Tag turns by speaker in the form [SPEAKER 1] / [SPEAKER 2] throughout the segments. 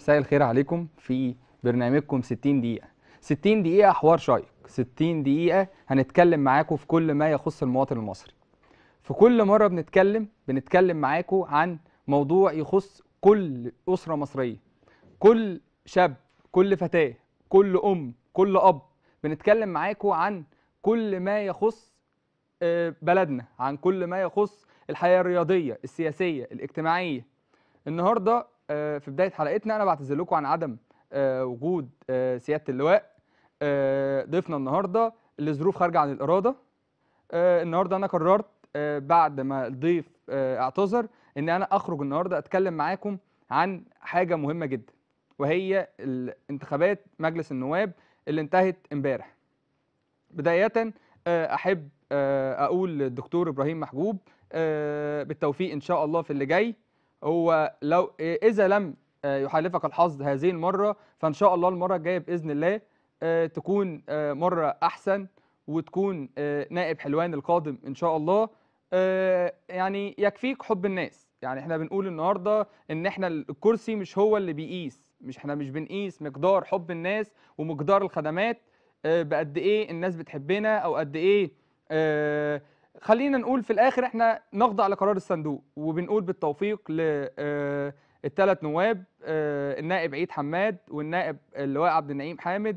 [SPEAKER 1] مساء الخير عليكم في برنامجكم 60 دقيقة 60 دقيقة حوار شيق 60 دقيقة هنتكلم معاكم في كل ما يخص المواطن المصري في كل مرة بنتكلم بنتكلم معاكم عن موضوع يخص كل أسرة مصرية كل شاب كل فتاة كل أم كل أب بنتكلم معاكم عن كل ما يخص آه، بلدنا عن كل ما يخص الحياة الرياضية السياسية الاجتماعية النهارده آه، في بدايه حلقتنا انا بعتذر لكم عن عدم آه، وجود آه، سياده اللواء آه، ضيفنا النهارده لظروف خارجه عن الاراده آه، النهارده انا قررت آه، بعد ما الضيف آه، اعتذر ان انا اخرج النهارده اتكلم معاكم عن حاجه مهمه جدا وهي الانتخابات مجلس النواب اللي انتهت امبارح بدايه آه، احب آه، اقول للدكتور ابراهيم محجوب آه، بالتوفيق ان شاء الله في اللي جاي هو لو اذا لم آه، يحالفك الحظ هذه المره فان شاء الله المره الجايه باذن الله آه، تكون آه، مره احسن وتكون آه، نائب حلوان القادم ان شاء الله آه، يعني يكفيك حب الناس يعني احنا بنقول النهارده ان احنا الكرسي مش هو اللي بيقيس مش احنا مش بنقيس مقدار حب الناس ومقدار الخدمات آه، بقد ايه الناس بتحبنا او قد ايه آه، خلينا نقول في الاخر احنا نخضع لقرار الصندوق وبنقول بالتوفيق للثلاث نواب آه، النائب عيد حماد والنائب اللواء عبد النعيم حامد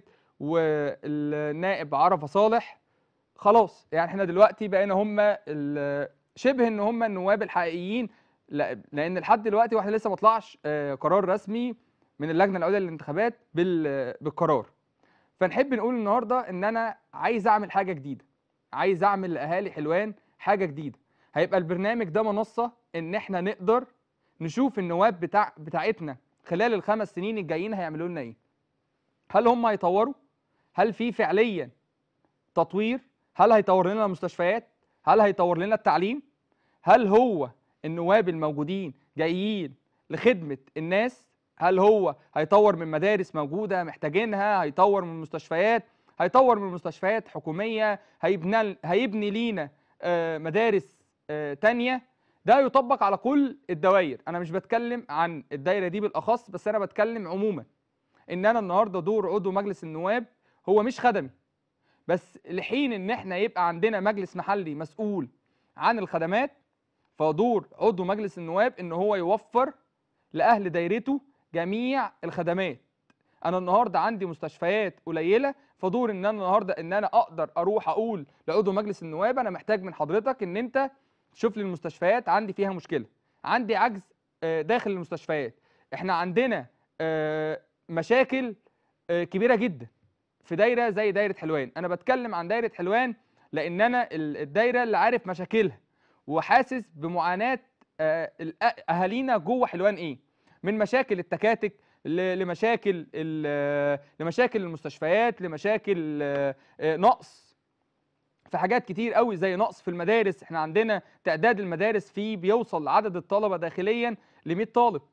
[SPEAKER 1] والنائب عرفه صالح خلاص يعني احنا دلوقتي بقينا هم ال- شبه ان هم النواب الحقيقيين لا- لان لحد دلوقتي واحنا لسه ما طلعش آه، قرار رسمي من اللجنه العليا للانتخابات بال- بالقرار فنحب نقول النهارده ان انا عايز اعمل حاجه جديده عايز اعمل لاهالي حلوان حاجه جديده هيبقى البرنامج ده منصه ان احنا نقدر نشوف النواب بتاع بتاعتنا خلال الخمس سنين الجايين هيعملوا لنا ايه هل هم هيطوروا هل في فعليا تطوير هل هيطور لنا المستشفيات هل هيطور لنا التعليم هل هو النواب الموجودين جايين لخدمه الناس هل هو هيطور من مدارس موجوده محتاجينها هيطور من مستشفيات هيطور من مستشفيات حكوميه هيبني هيبني لينا آه، مدارس آه، تانية ده يطبق على كل الدوائر انا مش بتكلم عن الدايره دي بالاخص بس انا بتكلم عموما ان انا النهارده دور عضو مجلس النواب هو مش خدمي بس لحين ان احنا يبقى عندنا مجلس محلي مسؤول عن الخدمات فدور عضو مجلس النواب ان هو يوفر لاهل دايرته جميع الخدمات انا النهارده عندي مستشفيات قليله فدور ان انا النهارده ان انا اقدر اروح اقول لعضو مجلس النواب انا محتاج من حضرتك ان انت تشوف لي المستشفيات عندي فيها مشكله عندي عجز آه، داخل المستشفيات احنا عندنا آه، مشاكل آه، كبيره جدا في دايره زي دايره حلوان انا بتكلم عن دايره حلوان لان انا ال- الدايره اللي عارف مشاكلها وحاسس بمعاناه آه، الأ- اهالينا جوه حلوان ايه من مشاكل التكاتك ل- لمشاكل ال- لمشاكل المستشفيات لمشاكل آه، آه، نقص في حاجات كتير قوي زي نقص في المدارس احنا عندنا تعداد المدارس فيه بيوصل عدد الطلبه داخليا ل 100 طالب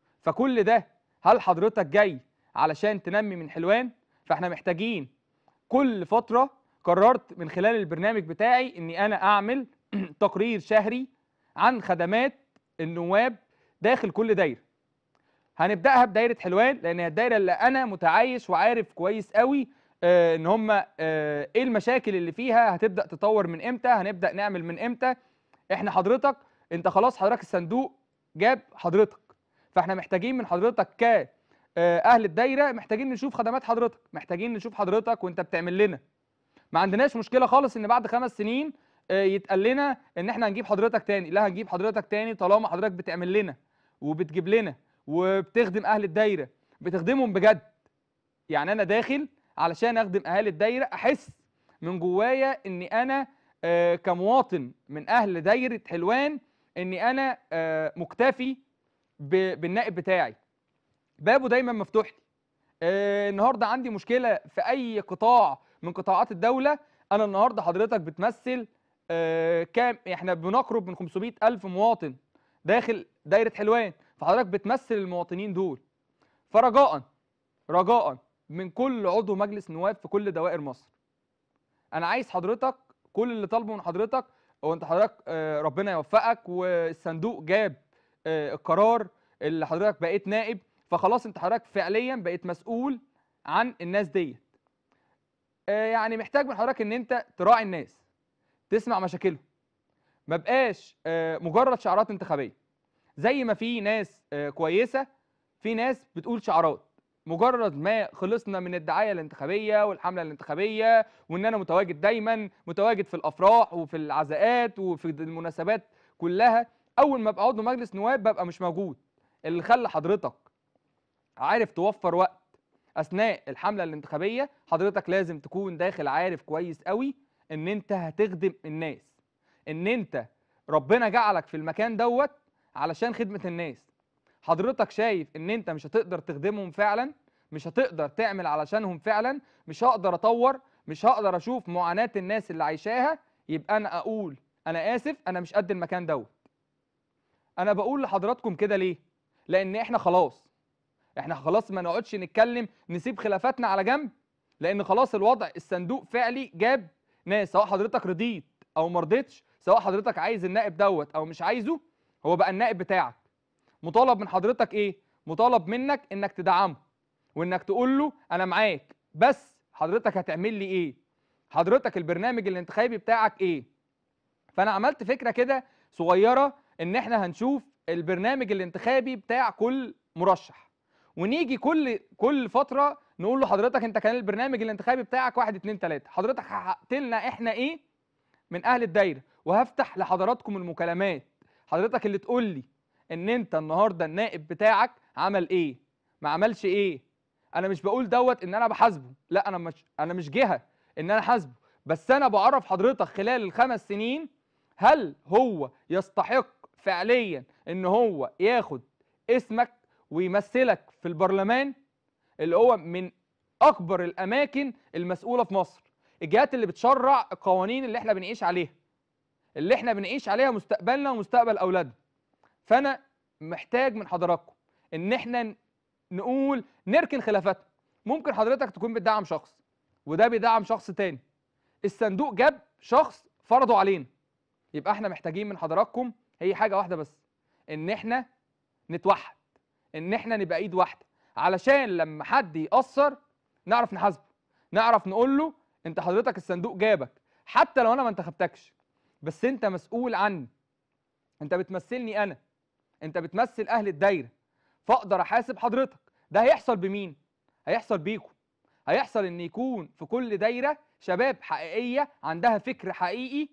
[SPEAKER 1] فكل ده هل حضرتك جاي علشان تنمي من حلوان فاحنا محتاجين كل فتره قررت من خلال البرنامج بتاعي اني انا اعمل تقرير شهري عن خدمات النواب داخل كل دايره هنبداها بدايره حلوان لان هي الدايره اللي انا متعايش وعارف كويس قوي آه، ان هم آه، ايه المشاكل اللي فيها هتبدا تطور من امتى هنبدا نعمل من امتى احنا حضرتك انت خلاص حضرتك الصندوق جاب حضرتك فاحنا محتاجين من حضرتك ك آه، اهل الدايره محتاجين نشوف خدمات حضرتك محتاجين نشوف حضرتك وانت بتعمل لنا ما عندناش مشكله خالص ان بعد خمس سنين آه، يتقال لنا ان احنا هنجيب حضرتك تاني لا هنجيب حضرتك تاني طالما حضرتك بتعمل لنا وبتجيب لنا وبتخدم اهل الدايره بتخدمهم بجد يعني انا داخل علشان اخدم اهالي الدايره احس من جوايا اني انا آه، كمواطن من اهل دايره حلوان اني انا آه، مكتفي ب- بالنائب بتاعي بابه دايما مفتوح لي آه، النهارده عندي مشكله في اي قطاع من قطاعات الدوله انا النهارده حضرتك بتمثل آه، كام احنا بنقرب من 500 الف مواطن داخل دايره حلوان فحضرتك بتمثل المواطنين دول فرجاء رجاء من كل عضو مجلس نواب في كل دوائر مصر انا عايز حضرتك كل اللي طالبه من حضرتك هو انت حضرتك آه، ربنا يوفقك والصندوق جاب آه، القرار اللي حضرتك بقيت نائب فخلاص انت حضرتك فعليا بقيت مسؤول عن الناس ديت آه، يعني محتاج من حضرتك ان انت تراعي الناس تسمع مشاكلهم ما بقاش آه، مجرد شعارات انتخابيه زي ما في ناس آه، كويسه في ناس بتقول شعارات مجرد ما خلصنا من الدعايه الانتخابيه والحمله الانتخابيه وان انا متواجد دايما متواجد في الافراح وفي العزاءات وفي المناسبات كلها اول ما ابقى عضو مجلس نواب ببقى مش موجود اللي خلى حضرتك عارف توفر وقت اثناء الحمله الانتخابيه حضرتك لازم تكون داخل عارف كويس قوي ان انت هتخدم الناس ان انت ربنا جعلك في المكان دوت علشان خدمه الناس حضرتك شايف ان انت مش هتقدر تخدمهم فعلا مش هتقدر تعمل علشانهم فعلا مش هقدر اطور مش هقدر اشوف معاناه الناس اللي عايشاها يبقى انا اقول انا اسف انا مش قد المكان دوت انا بقول لحضراتكم كده ليه لان احنا خلاص احنا خلاص ما نقعدش نتكلم نسيب خلافاتنا على جنب لان خلاص الوضع الصندوق فعلي جاب ناس سواء حضرتك رضيت او ما رضيتش سواء حضرتك عايز النائب دوت او مش عايزه هو بقى النائب بتاعك مطالب من حضرتك ايه مطالب منك انك تدعمه وانك تقول له انا معاك بس حضرتك هتعمل لي ايه حضرتك البرنامج الانتخابي بتاعك ايه فانا عملت فكره كده صغيره ان احنا هنشوف البرنامج الانتخابي بتاع كل مرشح ونيجي كل كل فتره نقول له حضرتك انت كان البرنامج الانتخابي بتاعك واحد اتنين تلاته حضرتك حققت لنا احنا ايه من اهل الدايره وهفتح لحضراتكم المكالمات حضرتك اللي تقول لي ان انت النهارده النائب بتاعك عمل ايه ما عملش ايه انا مش بقول دوت ان انا بحاسبه لا انا مش انا مش جهه ان انا حاسبه بس انا بعرف حضرتك خلال الخمس سنين هل هو يستحق فعليا ان هو ياخد اسمك ويمثلك في البرلمان اللي هو من اكبر الاماكن المسؤوله في مصر الجهات اللي بتشرع القوانين اللي احنا بنعيش عليها اللي احنا بنعيش عليها مستقبلنا ومستقبل اولادنا فانا محتاج من حضراتكم ان احنا نقول نركن خلافاتنا ممكن حضرتك تكون بتدعم شخص وده بيدعم شخص تاني الصندوق جاب شخص فرضه علينا يبقى احنا محتاجين من حضراتكم هي حاجه واحده بس ان احنا نتوحد ان احنا نبقى ايد واحده علشان لما حد يأثر نعرف نحاسبه نعرف نقول له انت حضرتك الصندوق جابك حتى لو انا ما انتخبتكش بس انت مسؤول عني انت بتمثلني انا انت بتمثل اهل الدايره فاقدر احاسب حضرتك ده هيحصل بمين هيحصل بيكم هيحصل ان يكون في كل دايره شباب حقيقيه عندها فكر حقيقي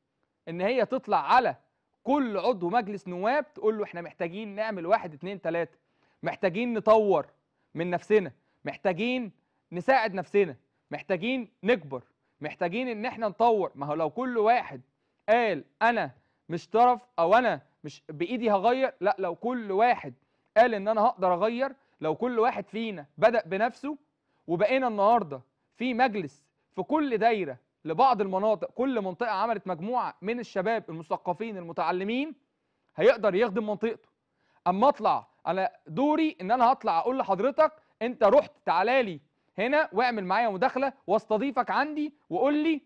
[SPEAKER 1] ان هي تطلع على كل عضو مجلس نواب تقول له احنا محتاجين نعمل واحد اتنين تلاته محتاجين نطور من نفسنا محتاجين نساعد نفسنا محتاجين نكبر محتاجين ان احنا نطور ما هو لو كل واحد قال انا مش طرف او انا مش بايدي هغير لا لو كل واحد قال ان انا هقدر اغير لو كل واحد فينا بدأ بنفسه وبقينا النهارده في مجلس في كل دايره لبعض المناطق كل منطقه عملت مجموعه من الشباب المثقفين المتعلمين هيقدر يخدم منطقته اما اطلع انا دوري ان انا هطلع اقول لحضرتك انت رحت تعالى لي هنا واعمل معايا مداخله واستضيفك عندي وقول لي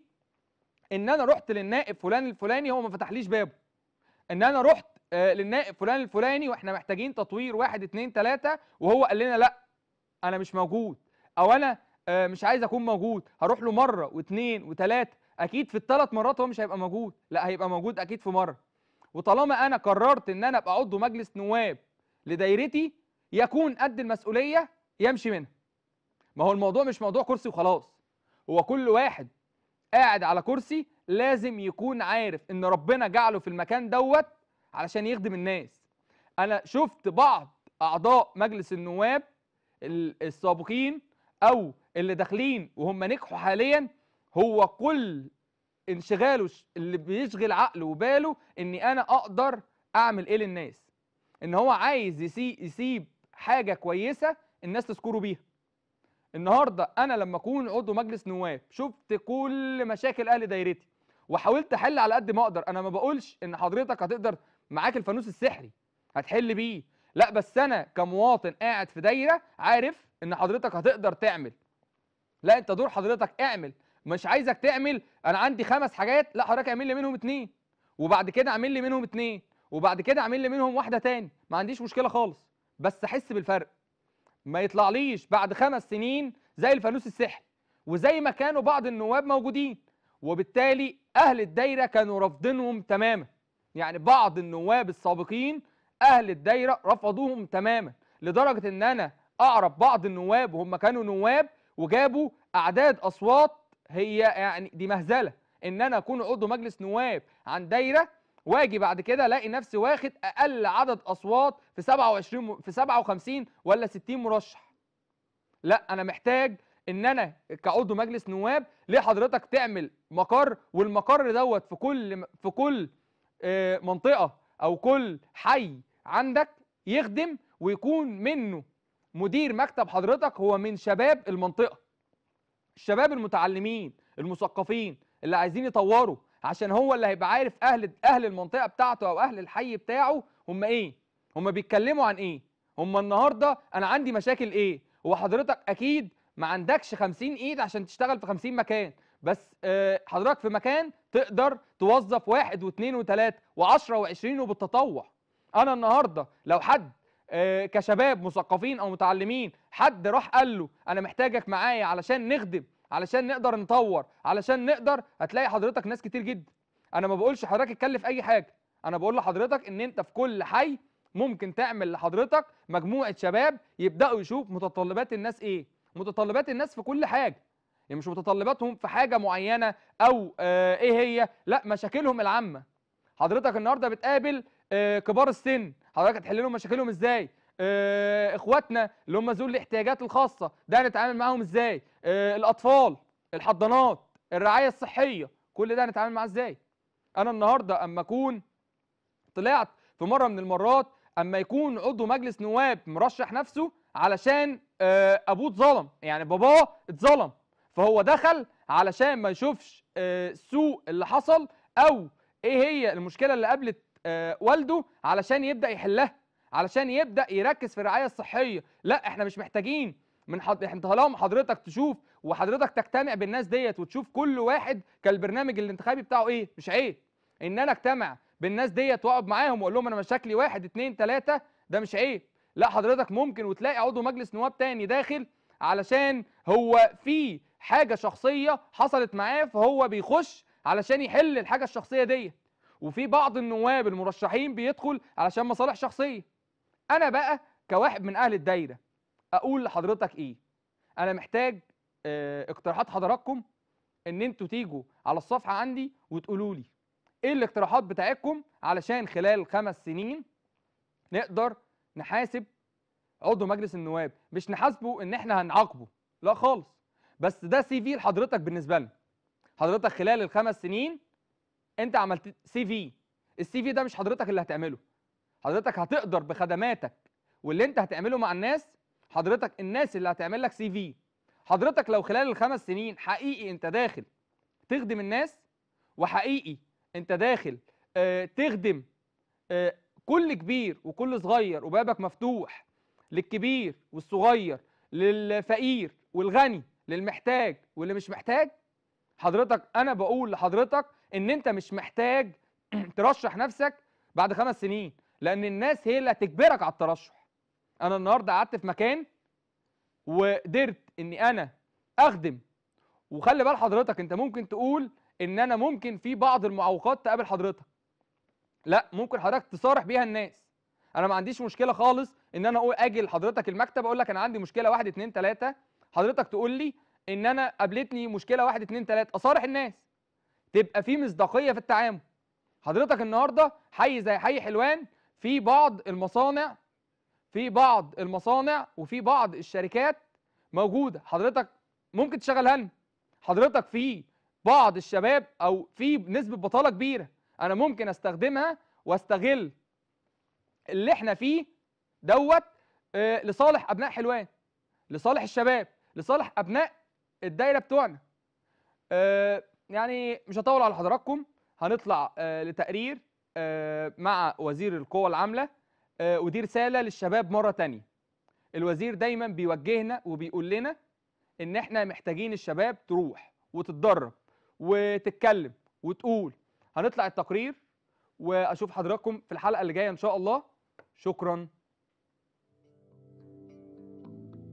[SPEAKER 1] ان انا رحت للنائب فلان الفلاني هو ما فتحليش بابه ان انا رحت آه، للنائب فلان الفلاني واحنا محتاجين تطوير واحد اتنين تلاته وهو قال لنا لا انا مش موجود او انا آه، مش عايز اكون موجود هروح له مره واثنين وثلاثه اكيد في الثلاث مرات هو مش هيبقى موجود لا هيبقى موجود اكيد في مره وطالما انا قررت ان انا ابقى عضو مجلس نواب لدايرتي يكون قد المسؤوليه يمشي منها ما هو الموضوع مش موضوع كرسي وخلاص هو كل واحد قاعد على كرسي لازم يكون عارف ان ربنا جعله في المكان دوت علشان يخدم الناس انا شفت بعض اعضاء مجلس النواب ال- السابقين او اللي داخلين وهم نجحوا حاليا هو كل انشغاله ش- اللي بيشغل عقله وباله اني انا اقدر اعمل ايه للناس ان هو عايز يسي يسيب حاجه كويسه الناس تذكره بيها النهارده انا لما اكون عضو مجلس نواب شفت كل مشاكل اهل دايرتي وحاولت احل على قد ما اقدر انا ما بقولش ان حضرتك هتقدر معاك الفانوس السحري هتحل بيه لا بس انا كمواطن قاعد في دايره عارف ان حضرتك هتقدر تعمل لا انت دور حضرتك اعمل مش عايزك تعمل انا عندي خمس حاجات لا حضرتك اعمل لي منهم اتنين وبعد كده اعمل لي منهم اتنين وبعد كده اعمل لي منهم واحده تاني ما عنديش مشكله خالص بس احس بالفرق ما يطلعليش بعد خمس سنين زي الفانوس السحري وزي ما كانوا بعض النواب موجودين وبالتالي اهل الدايره كانوا رافضينهم تماما يعني بعض النواب السابقين اهل الدايره رفضوهم تماما لدرجه ان انا اعرف بعض النواب وهم كانوا نواب وجابوا اعداد اصوات هي يعني دي مهزله ان انا اكون عضو مجلس نواب عن دايره واجي بعد كده الاقي نفسي واخد اقل عدد اصوات في 27 م- في 57 ولا 60 مرشح لا انا محتاج ان انا كعضو مجلس نواب ليه حضرتك تعمل مقر والمقر دوت في كل في كل آه، منطقه او كل حي عندك يخدم ويكون منه مدير مكتب حضرتك هو من شباب المنطقه الشباب المتعلمين المثقفين اللي عايزين يطوروا عشان هو اللي هيبقى عارف اهل اهل المنطقه بتاعته او اهل الحي بتاعه هم ايه هم بيتكلموا عن ايه هم النهارده انا عندي مشاكل ايه هو حضرتك اكيد ما عندكش 50 ايد عشان تشتغل في 50 مكان بس آه، حضرتك في مكان تقدر توظف واحد واثنين وثلاثه وعشرة وعشرين وبالتطوع انا النهارده لو حد آه، كشباب مثقفين او متعلمين حد راح قال له انا محتاجك معايا علشان نخدم علشان نقدر نطور علشان نقدر هتلاقي حضرتك ناس كتير جدا انا ما بقولش حضرتك اتكلف اي حاجه انا بقول لحضرتك ان انت في كل حي ممكن تعمل لحضرتك مجموعه شباب يبداوا يشوف متطلبات الناس ايه متطلبات الناس في كل حاجه يعني مش متطلباتهم في حاجه معينه او آه ايه هي لا مشاكلهم العامه حضرتك النهارده بتقابل آه كبار السن حضرتك هتحل لهم مشاكلهم ازاي آه اخواتنا اللي هم ذوي الاحتياجات الخاصه ده هنتعامل معاهم ازاي آه الاطفال الحضانات الرعايه الصحيه كل ده هنتعامل معاه ازاي انا النهارده اما اكون طلعت في مره من المرات اما يكون عضو مجلس نواب مرشح نفسه علشان آه، ابوه اتظلم يعني باباه اتظلم فهو دخل علشان ما يشوفش آه، السوء اللي حصل او ايه هي المشكله اللي قابلت آه، والده علشان يبدا يحلها علشان يبدا يركز في الرعايه الصحيه لا احنا مش محتاجين من حض... انت طالما حضرتك تشوف وحضرتك تجتمع بالناس ديت وتشوف كل واحد كالبرنامج الانتخابي بتاعه ايه مش عيب ان انا اجتمع بالناس ديت واقعد معاهم واقول لهم انا مشاكلي واحد اتنين تلاته ده مش عيب لا حضرتك ممكن وتلاقي عضو مجلس نواب تاني داخل علشان هو في حاجه شخصيه حصلت معاه فهو بيخش علشان يحل الحاجه الشخصيه ديت وفي بعض النواب المرشحين بيدخل علشان مصالح شخصيه انا بقى كواحد من اهل الدايره اقول لحضرتك ايه انا محتاج اه اقتراحات حضراتكم ان انتوا تيجوا على الصفحه عندي وتقولوا لي ايه الاقتراحات بتاعتكم علشان خلال خمس سنين نقدر نحاسب عضو مجلس النواب مش نحاسبه ان احنا هنعاقبه لا خالص بس ده سي في لحضرتك بالنسبه لنا حضرتك خلال الخمس سنين انت عملت سي في السي في ده مش حضرتك اللي هتعمله حضرتك هتقدر بخدماتك واللي انت هتعمله مع الناس حضرتك الناس اللي هتعمل لك سي في حضرتك لو خلال الخمس سنين حقيقي انت داخل تخدم الناس وحقيقي انت داخل آه تخدم آه كل كبير وكل صغير وبابك مفتوح للكبير والصغير للفقير والغني للمحتاج واللي مش محتاج حضرتك انا بقول لحضرتك ان انت مش محتاج ترشح نفسك بعد خمس سنين لان الناس هي اللي هتجبرك على الترشح انا النهارده قعدت في مكان وقدرت اني انا اخدم وخلي بال حضرتك انت ممكن تقول ان انا ممكن في بعض المعوقات تقابل حضرتك لا ممكن حضرتك تصارح بيها الناس انا ما عنديش مشكله خالص ان انا اقول اجي لحضرتك المكتب اقول لك انا عندي مشكله واحد اتنين تلاته حضرتك تقول لي ان انا قابلتني مشكله واحد اتنين تلاته اصارح الناس تبقى في مصداقيه في التعامل حضرتك النهارده حي زي حي حلوان في بعض المصانع في بعض المصانع وفي بعض الشركات موجوده حضرتك ممكن تشغلها لنا حضرتك في بعض الشباب او في نسبه بطاله كبيره انا ممكن استخدمها واستغل اللي احنا فيه دوت آه لصالح ابناء حلوان لصالح الشباب لصالح ابناء الدايره بتوعنا آه يعني مش هطول على حضراتكم هنطلع آه لتقرير آه مع وزير القوى العامله آه ودي رساله للشباب مره تانية الوزير دايما بيوجهنا وبيقول لنا ان احنا محتاجين الشباب تروح وتتدرب وتتكلم وتقول هنطلع التقرير واشوف حضراتكم في الحلقه اللي جايه ان شاء الله شكرا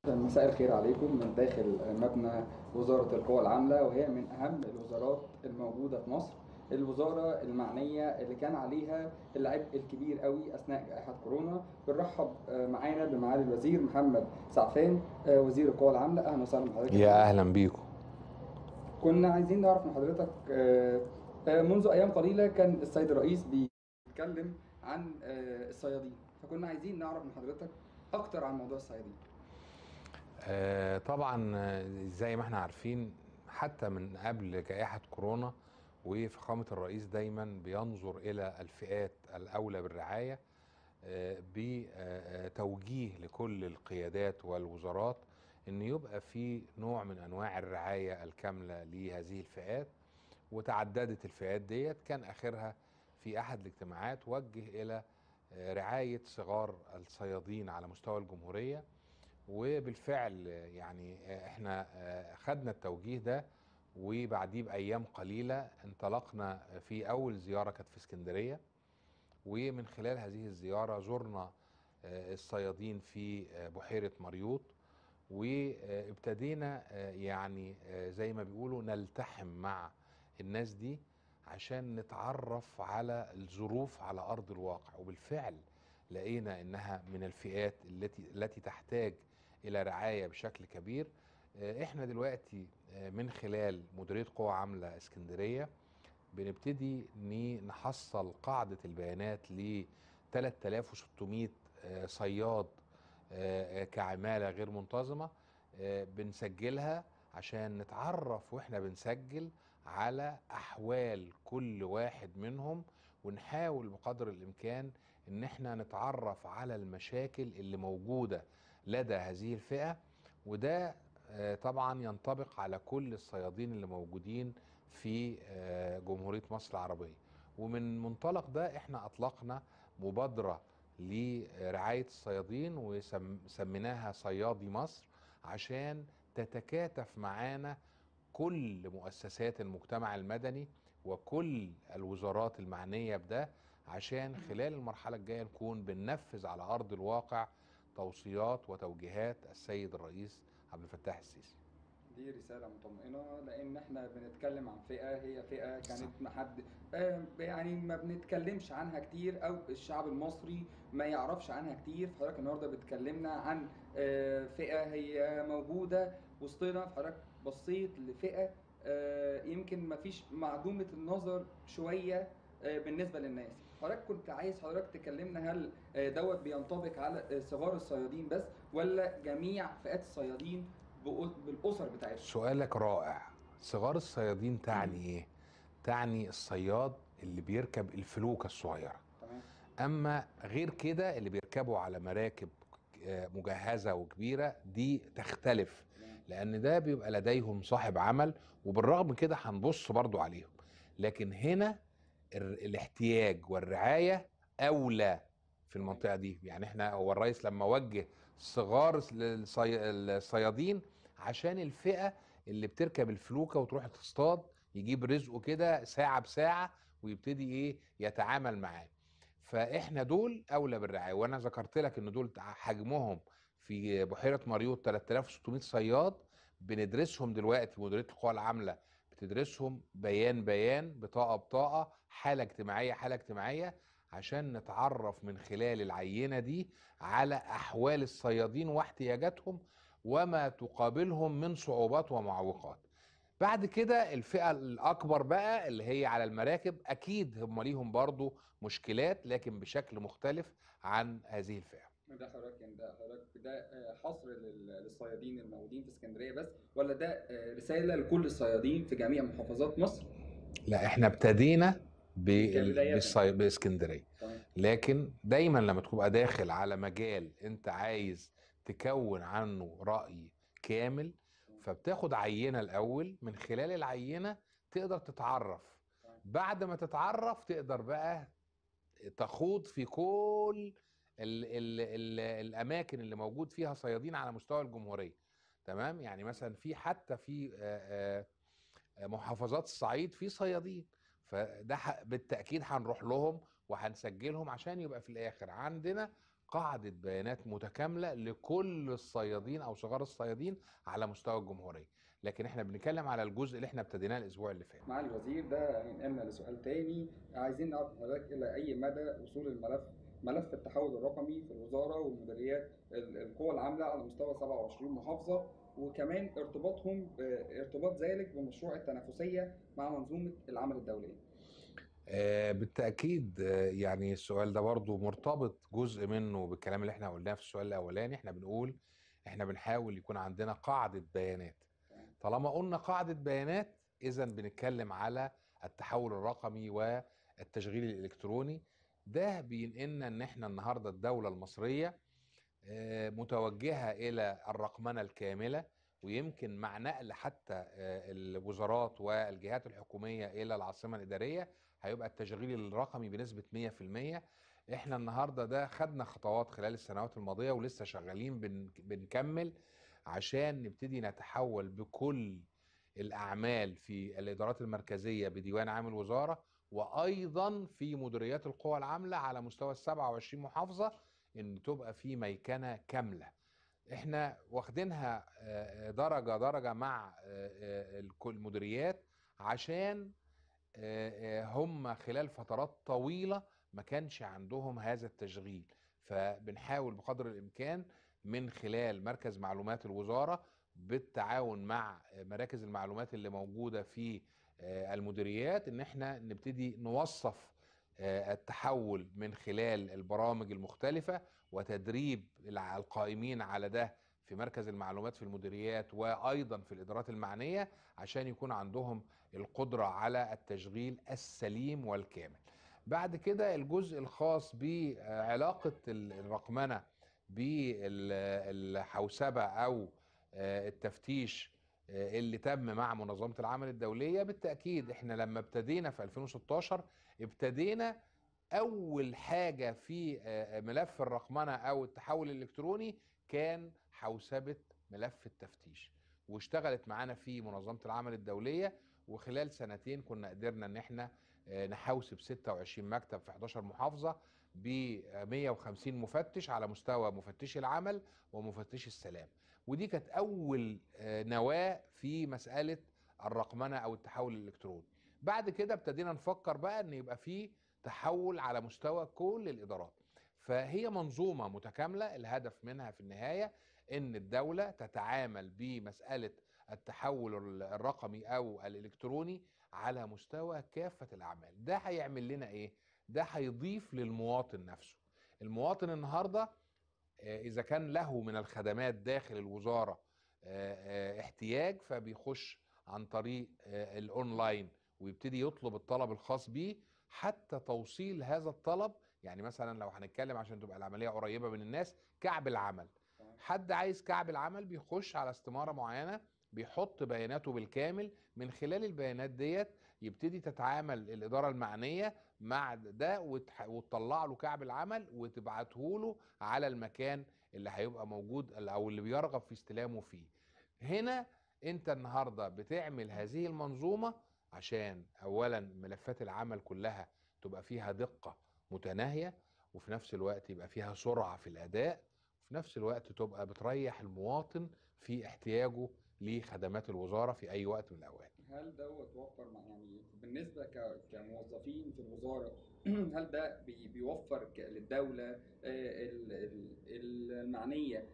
[SPEAKER 1] مساء الخير عليكم من داخل مبنى وزارة القوى العاملة وهي من أهم الوزارات الموجودة في مصر الوزارة المعنية اللي كان عليها العبء الكبير قوي أثناء جائحة كورونا بنرحب معانا بمعالي الوزير محمد سعفان وزير القوى العاملة أهلا وسهلا بحضرتك
[SPEAKER 2] يا أهلا بيكم
[SPEAKER 1] كنا عايزين نعرف من حضرتك منذ أيام قليلة كان السيد الرئيس بيتكلم عن الصيادين فكنا عايزين نعرف من حضرتك أكتر عن موضوع الصيادين
[SPEAKER 2] آه طبعا زي ما احنا عارفين حتى من قبل جائحة كورونا وفخامة الرئيس دايما بينظر إلى الفئات الأولى بالرعاية آه بتوجيه لكل القيادات والوزارات أن يبقى في نوع من أنواع الرعاية الكاملة لهذه الفئات وتعددت الفئات ديت كان آخرها في أحد الاجتماعات وجه إلى رعاية صغار الصيادين على مستوى الجمهورية وبالفعل يعني احنا خدنا التوجيه ده وبعديه بايام قليله انطلقنا في اول زياره كانت في اسكندريه ومن خلال هذه الزياره زرنا الصيادين في بحيره مريوط وابتدينا يعني زي ما بيقولوا نلتحم مع الناس دي عشان نتعرف على الظروف على ارض الواقع وبالفعل لقينا انها من الفئات التي التي تحتاج الى رعايه بشكل كبير احنا دلوقتي من خلال مديريه قوى عامله اسكندريه بنبتدي نحصل قاعده البيانات ل 3600 صياد كعماله غير منتظمه بنسجلها عشان نتعرف واحنا بنسجل على احوال كل واحد منهم ونحاول بقدر الامكان ان احنا نتعرف على المشاكل اللي موجوده لدى هذه الفئه وده طبعا ينطبق على كل الصيادين اللي موجودين في جمهوريه مصر العربيه ومن منطلق ده احنا اطلقنا مبادره لرعايه الصيادين وسميناها صيادي مصر عشان تتكاتف معانا كل مؤسسات المجتمع المدني وكل الوزارات المعنيه بده عشان خلال المرحله الجايه نكون بننفذ على ارض الواقع توصيات وتوجيهات السيد الرئيس عبد الفتاح السيسي
[SPEAKER 1] دي رسالة مطمئنة لأن احنا بنتكلم عن فئة هي فئة كانت محد يعني ما بنتكلمش عنها كتير أو الشعب المصري ما يعرفش عنها كتير فحضرتك النهاردة بتكلمنا عن فئة هي موجودة وسطنا فحضرتك بصيت لفئة يمكن ما فيش معدومة النظر شوية بالنسبة للناس حضرتك كنت عايز حضرتك تكلمنا هل دوت بينطبق على صغار الصيادين بس ولا جميع فئات الصيادين بالاسر بتاعتهم
[SPEAKER 2] سؤالك رائع صغار الصيادين تعني ايه تعني الصياد اللي بيركب الفلوكه الصغيره
[SPEAKER 1] تمام
[SPEAKER 2] اما غير كده اللي بيركبوا على مراكب مجهزه وكبيره دي تختلف لان ده بيبقى لديهم صاحب عمل وبالرغم من كده هنبص برضو عليهم لكن هنا الاحتياج والرعايه اولى في المنطقه دي يعني احنا هو الرئيس لما وجه صغار الصيادين عشان الفئه اللي بتركب الفلوكه وتروح تصطاد يجيب رزقه كده ساعه بساعه ويبتدي ايه يتعامل معاه فاحنا دول اولى بالرعايه وانا ذكرت لك ان دول حجمهم في بحيره مريوط 3600 صياد بندرسهم دلوقتي في مديريه القوى العامله بتدرسهم بيان بيان بطاقه بطاقه حاله اجتماعيه حاله اجتماعيه عشان نتعرف من خلال العينه دي على احوال الصيادين واحتياجاتهم وما تقابلهم من صعوبات ومعوقات بعد كده الفئه الاكبر بقى اللي هي على المراكب اكيد هم ليهم برضو مشكلات لكن بشكل مختلف عن هذه الفئه
[SPEAKER 1] ده حضرتك يعني ده حضرتك ده حصر للصيادين الموجودين في اسكندريه بس ولا ده رساله لكل الصيادين في جميع محافظات مصر؟
[SPEAKER 2] لا احنا ابتدينا بالصي... باسكندريه
[SPEAKER 1] تمام
[SPEAKER 2] لكن دايما لما تبقى داخل على مجال انت عايز تكون عنه راي كامل فبتاخد عينه الاول من خلال العينه تقدر تتعرف بعد ما تتعرف تقدر بقى تخوض في كل ال ال ال الاماكن اللي موجود فيها صيادين على مستوى الجمهوريه تمام يعني مثلا في حتى في آه، آه، محافظات الصعيد في صيادين فده ح- بالتاكيد هنروح لهم وهنسجلهم عشان يبقى في الاخر عندنا قاعده بيانات متكامله لكل الصيادين او صغار الصيادين على مستوى الجمهوريه لكن احنا بنتكلم على الجزء اللي احنا ابتديناه الاسبوع اللي فات
[SPEAKER 3] مع الوزير ده ينقلنا لسؤال تاني عايزين نعرف حضرتك الى اي مدى وصول الملف ملف التحول الرقمي في الوزاره والمديريات ال- القوى العامله على مستوى 27 محافظه وكمان ارتباطهم آه، ارتباط ذلك بمشروع التنافسيه مع منظومه العمل الدوليه.
[SPEAKER 2] آه، بالتأكيد آه، يعني السؤال ده برضو مرتبط جزء منه بالكلام اللي احنا قلناه في السؤال الأولاني احنا بنقول احنا بنحاول يكون عندنا قاعدة بيانات طالما قلنا قاعدة بيانات إذا بنتكلم على التحول الرقمي والتشغيل الإلكتروني ده بينقلنا إن احنا النهاردة الدولة المصرية آه، متوجهة إلى الرقمنة الكاملة ويمكن مع نقل حتى آه، الوزارات والجهات الحكومية إلى العاصمة الإدارية هيبقى التشغيل الرقمي بنسبة 100% احنا النهارده ده خدنا خطوات خلال السنوات الماضية ولسه شغالين بن بنكمل عشان نبتدي نتحول بكل الأعمال في الإدارات المركزية بديوان عام الوزارة وأيضا في مديريات القوى العاملة على مستوى ال 27 محافظة إن تبقى في ميكنة كاملة احنا واخدينها آه، درجة درجة مع آه، آه، الكل- المديريات عشان آه، آه، هم خلال فترات طويلة ما كانش عندهم هذا التشغيل فبنحاول بقدر الإمكان من خلال مركز معلومات الوزارة بالتعاون مع مراكز المعلومات اللي موجودة في آه، المديريات ان احنا نبتدي نوصف آه، التحول من خلال البرامج المختلفة وتدريب الع- القائمين على ده في مركز المعلومات في المديريات وايضا في الادارات المعنيه عشان يكون عندهم القدره على التشغيل السليم والكامل. بعد كده الجزء الخاص بعلاقه ال- الرقمنه بالحوسبه او آه، التفتيش آه، اللي تم مع منظمه العمل الدوليه بالتاكيد احنا لما ابتدينا في 2016 ابتدينا اول حاجه في آه، ملف الرقمنه او التحول الالكتروني كان حوسبه ملف التفتيش واشتغلت معانا في منظمه العمل الدوليه وخلال سنتين كنا قدرنا ان احنا آه، نحوسب 26 مكتب في 11 محافظه ب 150 مفتش على مستوى مفتشي العمل ومفتشي السلام ودي كانت اول آه، نواه في مساله الرقمنه او التحول الالكتروني بعد كده ابتدينا نفكر بقى ان يبقى في تحول على مستوى كل الادارات فهي منظومه متكامله الهدف منها في النهايه ان الدوله تتعامل بمساله التحول الرقمي او الالكتروني على مستوى كافه الاعمال ده هيعمل لنا ايه ده هيضيف للمواطن نفسه المواطن النهارده آه، اذا كان له من الخدمات داخل الوزاره آه، آه، احتياج فبيخش عن طريق آه، الاونلاين ويبتدي يطلب الطلب الخاص بيه حتى توصيل هذا الطلب يعني مثلا لو هنتكلم عشان تبقى العمليه قريبه من الناس كعب العمل حد عايز كعب العمل بيخش على استماره معينه بيحط بياناته بالكامل من خلال البيانات ديت يبتدي تتعامل الاداره المعنيه مع ده وتح- وتطلع له كعب العمل وتبعته له على المكان اللي هيبقى موجود او اللي بيرغب في استلامه فيه هنا انت النهارده بتعمل هذه المنظومه عشان اولا ملفات العمل كلها تبقى فيها دقه متناهيه وفي نفس الوقت يبقى فيها سرعه في الاداء وفي نفس الوقت تبقى بتريح المواطن في احتياجه لخدمات الوزاره في اي وقت من الاوقات
[SPEAKER 3] هل دوت وفر مع يعني بالنسبه ك- كموظفين في الوزاره هل ده بي- بيوفر ك- للدوله آه، ال- ال- ال- المعنيه آه،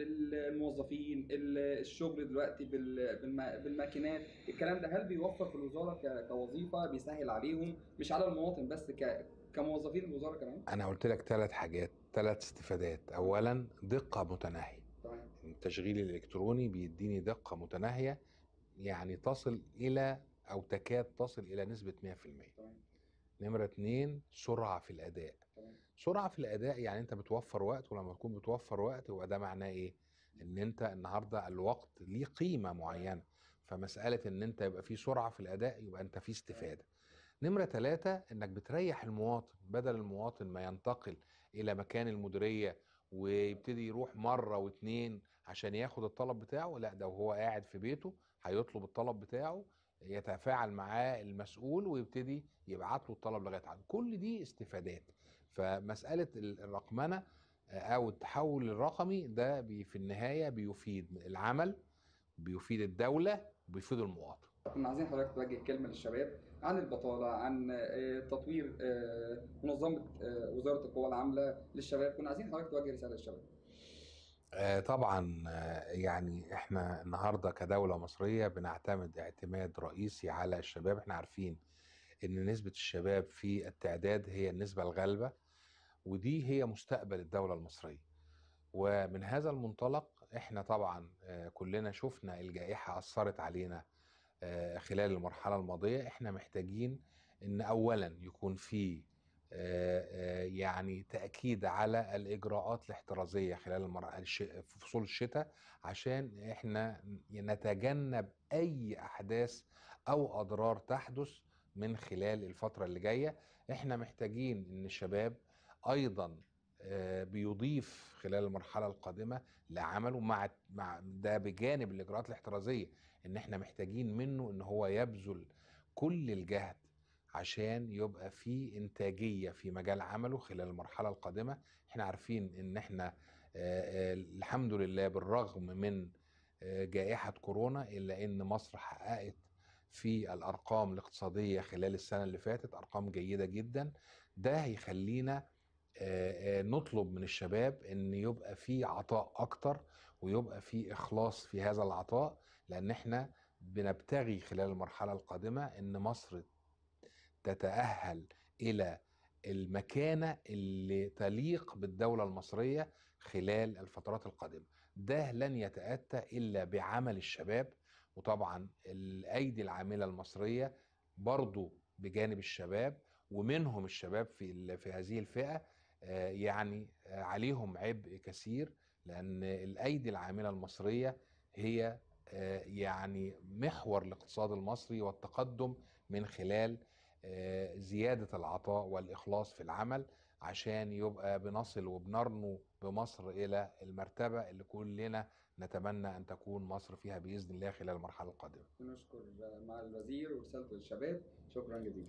[SPEAKER 3] الموظفين ال- الشغل دلوقتي بال- بالما- بالماكينات الكلام ده هل بيوفر في الوزاره ك- كوظيفه بيسهل عليهم مش على المواطن بس ك- كموظفين الوزاره كمان
[SPEAKER 2] انا قلت لك ثلاث حاجات ثلاث استفادات اولا دقه متناهيه
[SPEAKER 3] تمام
[SPEAKER 2] التشغيل الالكتروني بيديني دقه متناهيه يعني تصل الى او تكاد تصل الى نسبه 100%
[SPEAKER 3] تمام
[SPEAKER 2] نمره اتنين سرعه في الاداء
[SPEAKER 3] تمام
[SPEAKER 2] سرعه في الاداء يعني انت بتوفر وقت ولما تكون بتوفر وقت يبقى ده معناه ايه ان انت النهارده الوقت ليه قيمه معينه فمساله ان انت يبقى في سرعه في الاداء يبقى انت في استفاده نمرة ثلاثة انك بتريح المواطن بدل المواطن ما ينتقل الى مكان المديرية ويبتدي يروح مرة واتنين عشان ياخد الطلب بتاعه لا ده وهو قاعد في بيته هيطلب الطلب بتاعه يتفاعل معاه المسؤول ويبتدي يبعت له الطلب لغايه عنده كل دي استفادات فمساله ال- الرقمنه آه، او التحول الرقمي ده بي في النهايه بيفيد العمل بيفيد الدوله بيفيد المواطن
[SPEAKER 3] كنا عايزين حضرتك توجه كلمة للشباب عن البطالة عن آه، تطوير آه، منظمة آه، وزارة القوى العاملة للشباب كنا عايزين حضرتك توجه رسالة للشباب
[SPEAKER 2] آه، طبعا آه، يعني احنا النهارده كدوله مصريه بنعتمد اعتماد رئيسي على الشباب احنا عارفين ان نسبه الشباب في التعداد هي النسبه الغالبه ودي هي مستقبل الدوله المصريه ومن هذا المنطلق احنا طبعا آه، كلنا شفنا الجائحه اثرت علينا آه، خلال المرحله الماضيه احنا محتاجين ان اولا يكون في آه، آه، يعني تاكيد على الاجراءات الاحترازيه خلال المر... الش... في فصول الشتاء عشان احنا نتجنب اي احداث او اضرار تحدث من خلال الفتره اللي جايه احنا محتاجين ان الشباب ايضا آه، بيضيف خلال المرحله القادمه لعمله مع مع ده بجانب الاجراءات الاحترازيه ان احنا محتاجين منه ان هو يبذل كل الجهد عشان يبقى في انتاجيه في مجال عمله خلال المرحله القادمه احنا عارفين ان احنا آه، آه، الحمد لله بالرغم من آه، جائحه كورونا الا ان مصر حققت في الارقام الاقتصاديه خلال السنه اللي فاتت ارقام جيده جدا ده هيخلينا آه، آه، نطلب من الشباب ان يبقى في عطاء اكتر ويبقى في اخلاص في هذا العطاء لان احنا بنبتغي خلال المرحله القادمه ان مصر تتاهل الى المكانه اللي تليق بالدوله المصريه خلال الفترات القادمه ده لن يتاتى الا بعمل الشباب وطبعا الايدي العامله المصريه برضو بجانب الشباب ومنهم الشباب في ال- في هذه الفئه آه، يعني آه، عليهم عبء كثير لان الايدي العامله المصريه هي آه، يعني محور الاقتصاد المصري والتقدم من خلال آه، زياده العطاء والاخلاص في العمل عشان يبقى بنصل وبنرنو بمصر الى المرتبه اللي كلنا نتمنى ان تكون مصر فيها باذن الله خلال المرحله القادمه.
[SPEAKER 3] نشكر مع الوزير ورسالته للشباب شكرا جزيلا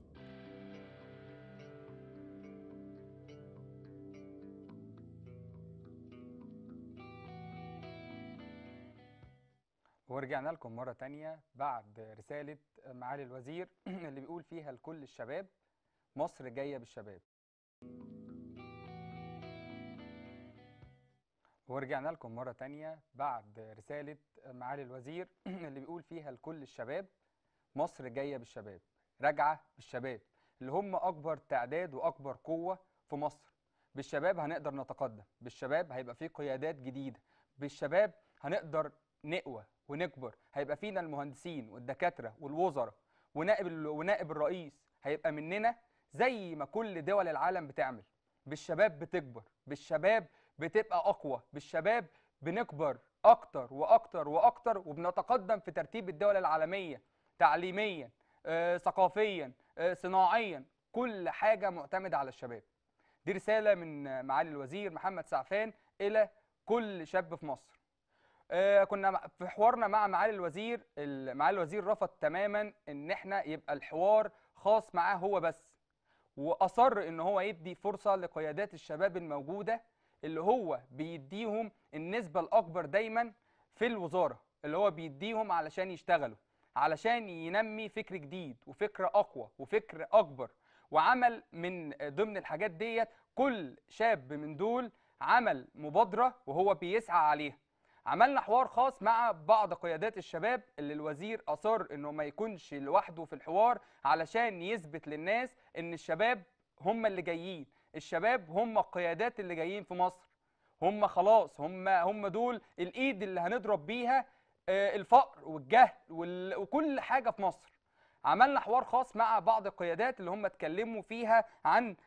[SPEAKER 1] ورجعنا لكم مرة تانية بعد رسالة معالي الوزير اللي بيقول فيها لكل الشباب مصر جاية بالشباب ورجعنا لكم مرة تانية بعد رسالة معالي الوزير اللي بيقول فيها لكل الشباب مصر جاية بالشباب راجعة بالشباب اللي هم أكبر تعداد وأكبر قوة في مصر بالشباب هنقدر نتقدم بالشباب هيبقى في قيادات جديدة بالشباب هنقدر نقوى ونكبر هيبقى فينا المهندسين والدكاترة والوزراء ونائب ال- ونائب الرئيس هيبقى مننا زي ما كل دول العالم بتعمل بالشباب بتكبر بالشباب بتبقى أقوى بالشباب بنكبر أكتر وأكتر وأكتر وبنتقدم في ترتيب الدول العالمية تعليميا آه، ثقافيا آه، صناعيا كل حاجة معتمدة على الشباب دي رسالة من آه، معالي الوزير محمد سعفان إلى كل شاب في مصر آه، كنا مع- في حوارنا مع معالي الوزير ال- معالي الوزير رفض تماما ان احنا يبقى الحوار خاص معاه هو بس واصر ان هو يدي فرصه لقيادات الشباب الموجوده اللي هو بيديهم النسبه الاكبر دايما في الوزاره اللي هو بيديهم علشان يشتغلوا علشان ينمي فكر جديد وفكر اقوى وفكر اكبر وعمل من ضمن الحاجات ديت كل شاب من دول عمل مبادره وهو بيسعى عليها عملنا حوار خاص مع بعض قيادات الشباب اللي الوزير اصر انه ما يكونش لوحده في الحوار علشان يثبت للناس ان الشباب هم اللي جايين الشباب هم القيادات اللي جايين في مصر هم خلاص هم هم دول الايد اللي هنضرب بيها آه، الفقر والجهل وال- وكل حاجه في مصر عملنا حوار خاص مع بعض القيادات اللي هم اتكلموا فيها عن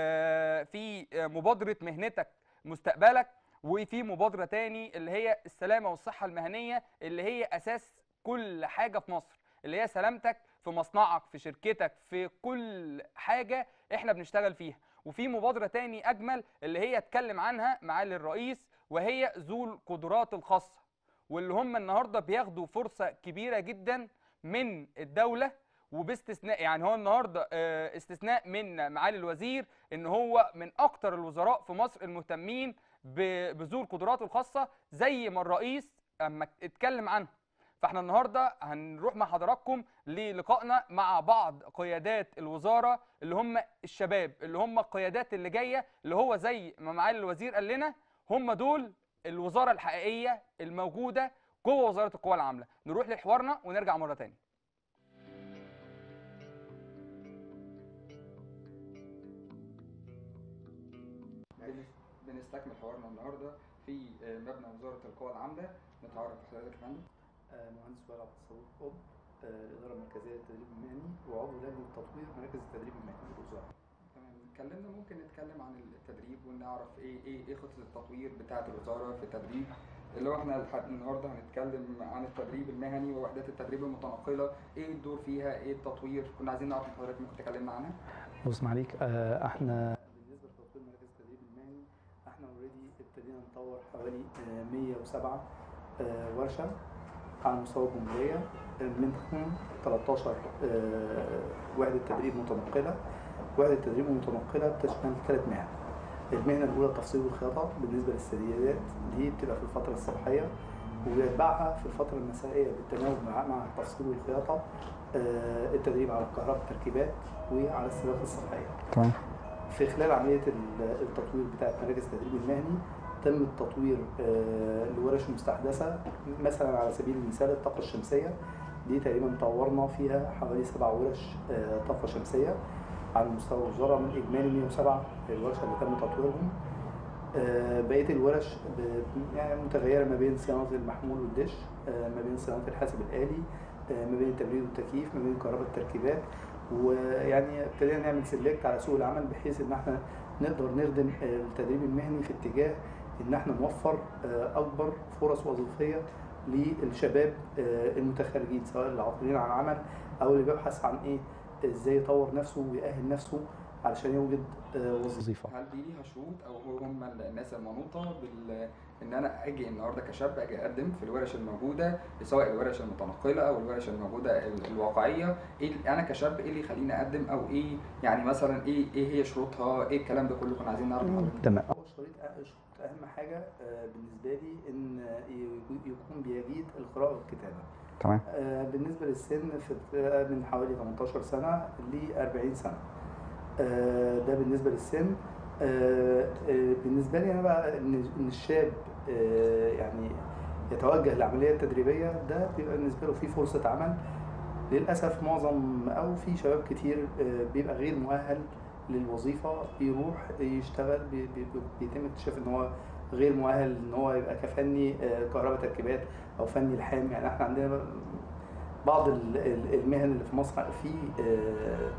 [SPEAKER 1] آه، في آه، مبادره مهنتك مستقبلك وفي مبادره تاني اللي هي السلامه والصحه المهنيه اللي هي اساس كل حاجه في مصر اللي هي سلامتك في مصنعك في شركتك في كل حاجه احنا بنشتغل فيها وفي مبادره تاني اجمل اللي هي اتكلم عنها معالي الرئيس وهي ذو القدرات الخاصه واللي هم النهارده بياخدوا فرصه كبيره جدا من الدوله وباستثناء يعني هو النهارده آه، استثناء من معالي الوزير ان هو من اكتر الوزراء في مصر المهتمين ب- بذو القدرات الخاصه زي ما الرئيس اما اتكلم عنها فاحنا النهارده هنروح مع حضراتكم للقائنا مع بعض قيادات الوزاره اللي هم الشباب اللي هم القيادات اللي جايه اللي هو زي ما معالي الوزير قال لنا هم دول الوزاره الحقيقيه الموجوده جوه وزاره القوى العامله نروح لحوارنا ونرجع مره تاني بنستكمل حوارنا النهارده في مبنى وزاره القوى العامله نتعرف حضرتك يا فندم
[SPEAKER 4] آه، مهندس وائل عبد الصبور قطب آه، الإدارة المركزية للتدريب المهني وعضو لجنة تطوير مراكز التدريب المهني بالوزارة.
[SPEAKER 3] تمام اتكلمنا ممكن نتكلم عن التدريب ونعرف ايه ايه ايه خطه التطوير بتاعه الوزاره في التدريب اللي هو احنا الح- النهارده هنتكلم عن التدريب المهني ووحدات التدريب المتنقله ايه الدور فيها ايه التطوير كنا عايزين نعرف من حضرتك ممكن تكلمنا عنها
[SPEAKER 4] بص معليك آه، احنا بالنسبة لتطوير مراكز التدريب المهني احنا اوريدي ابتدينا نطور حوالي آه، 107 آه، ورشة على مستوى الجمهورية آه، منهم 13 آه، وحدة تدريب متنقلة وحدة تدريب متنقلة بتشمل ثلاث مهن المهنة الأولى التفصيل والخياطة بالنسبة للثدييات دي بتبقى في الفترة الصباحية وبيتبعها في الفترة المسائية بالتناوب مع مع التفصيل والخياطة آه، التدريب على الكهرباء التركيبات وعلى السباكة الصحية.
[SPEAKER 1] تمام
[SPEAKER 4] في خلال عملية ال- التطوير بتاعة مراكز التدريب المهني تم التطوير آه، لورش مستحدثة مثلا على سبيل المثال الطاقة الشمسية دي تقريبا طورنا فيها حوالي سبع ورش آه، طاقة شمسية على مستوى الوزارة من إجمالي 107 الورش اللي تم تطويرهم آه، بقية الورش ب- يعني متغيرة ما بين صيانة المحمول والدش آه، ما بين صيانة الحاسب الآلي آه، ما بين التبريد والتكييف ما بين كهرباء التركيبات ويعني ابتدينا نعمل سيلكت على سوق العمل بحيث ان احنا نقدر نخدم آه، التدريب المهني في اتجاه ان احنا نوفر آه، اكبر فرص وظيفيه للشباب آه، المتخرجين سواء اللي عاطلين عن عمل او اللي بيبحث عن ايه ازاي يطور نفسه ويأهل نفسه علشان يوجد آه، وظيفه
[SPEAKER 3] هل دي ليها شروط او هو هم الناس المنوطه بال ان انا اجي النهارده كشاب اجي اقدم في الورش الموجوده سواء الورش المتنقله او الورش الموجوده ال- الواقعيه ايه ال- انا كشاب ايه اللي يخليني اقدم او ايه يعني مثلا ايه ايه هي شروطها ايه الكلام ده كله كنا عايزين نعرف من حضرتك
[SPEAKER 4] تمام اول شريط شروط اهم حاجه آه، بالنسبه لي ان ي- يكون بيجيد القراءه والكتابه
[SPEAKER 1] تمام
[SPEAKER 4] آه، بالنسبة للسن في الفئة من حوالي 18 سنة ل 40 سنة آه، ده بالنسبة للسن آه، آه، بالنسبة لي أنا بقى إن إن الشاب آه، يعني يتوجه للعملية التدريبية ده بيبقى بالنسبة له في فرصة عمل للأسف معظم أو في شباب كتير آه، بيبقى غير مؤهل للوظيفة يروح يشتغل بي- بي- بيتم اكتشاف إن هو غير مؤهل إن هو يبقى كفني آه، كهرباء تركيبات او فني الحام يعني احنا عندنا بعض ال- ال- المهن اللي في مصر في آه،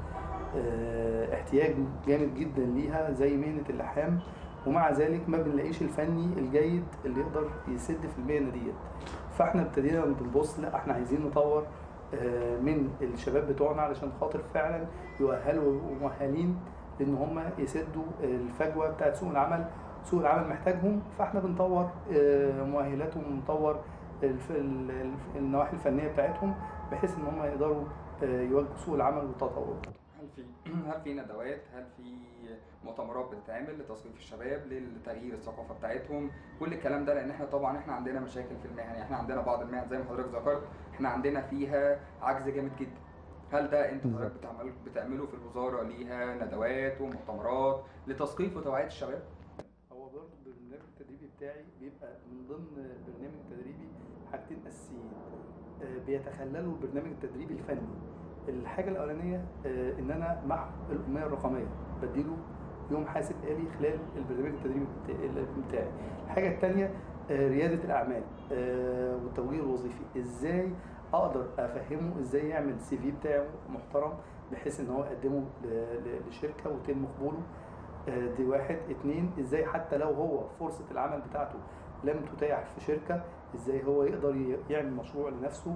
[SPEAKER 4] آه، احتياج جامد جدا ليها زي مهنه اللحام ومع ذلك ما بنلاقيش الفني الجيد اللي يقدر يسد في المهنه ديت فاحنا ابتدينا بنبص لا احنا عايزين نطور آه، من الشباب بتوعنا علشان خاطر فعلا يؤهلوا ومؤهلين لان هم يسدوا الفجوه بتاعت سوق العمل سوق العمل محتاجهم فاحنا بنطور آه، مؤهلاتهم ونطور الف- ال- الف- النواحي الفنيه بتاعتهم بحيث ان هم يقدروا آه، يواجهوا سوق العمل والتطور
[SPEAKER 3] هل في هل في ندوات هل في مؤتمرات بتتعمل لتصويف الشباب لتغيير الثقافه بتاعتهم كل الكلام ده لان احنا طبعا احنا عندنا مشاكل في المهن يعني احنا عندنا بعض المهن زي ما حضرتك ذكرت احنا عندنا فيها عجز جامد جدا هل ده انتوا حضرتك بتعملوا بتعملوا في الوزاره ليها ندوات ومؤتمرات لتثقيف وتوعيه الشباب
[SPEAKER 4] هو برضه البرنامج التدريبي بتاعي بيبقى من ضمن البرنامج التدريبي حاجتين اساسيين آه، بيتخللوا البرنامج التدريبي الفني الحاجه الاولانيه آه، ان انا مع الاميه الرقميه بديله يوم حاسب آلي خلال البرنامج التدريبي بتا- بتاعي الحاجه الثانيه رياده الاعمال آه، والتوجيه الوظيفي ازاي اقدر افهمه ازاي يعمل السي في بتاعه محترم بحيث ان هو يقدمه ل- ل- لشركه ويتم قبوله آه، دي واحد اتنين ازاي حتى لو هو فرصة العمل بتاعته لم تتاح في شركة ازاي هو يقدر ي- يعمل مشروع لنفسه